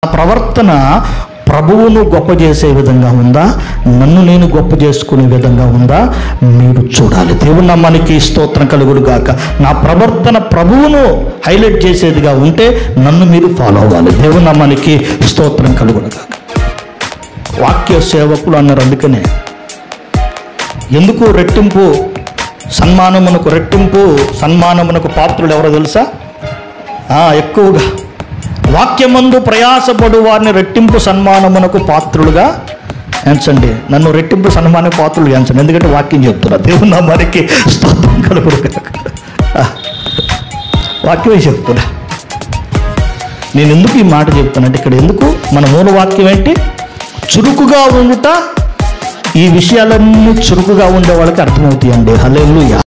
ప్రవర్తన ప్రభువును గొప్ప చేసే విధంగా ఉందా నన్ను నేను గొప్ప చేసుకునే విధంగా ఉందా మీరు చూడాలి దేవుని నామానికి స్తోత్రం కలుగుడు గాక నా ప్రవర్తన ప్రభువును హైలైట్ చేసేదిగా ఉంటే నన్ను మీరు ఫాలో అవ్వాలి దేవుని నామానికి స్తోత్రం కలుగుడు గాక వాక్య సేవకులు అన్నారు అందుకనే ఎందుకు రెట్టింపు సన్మానమునకు రెట్టింపు సన్మానమునకు పాత్రులు ఎవరో తెలుసా ఆ, ఎక్కువగా వాక్యమందు ప్రయాసపడు వారిని రెట్టింపు సన్మానమునకు పాత్రులుగా ఎంచండి నన్ను రెట్టింపు సన్మాన పాత్రులు ఎంచండి ఎందుకంటే వాక్యం చెప్తున్నా దేవుని నామానికి స్తోత్రం కలుగుడు గాక. ఆ, వాక్యమే చెప్తున్నా నేను ఎందుకు ఈ మాట చెప్తానంటే ఇక్కడ ఎందుకు మన మూల వాక్యం ఏంటి చురుకుగా ఉండుట ఈ విషయాలన్నీ చురుకుగా ఉండే వాళ్ళకి అర్థమవుతాయండి హల్లెలూయా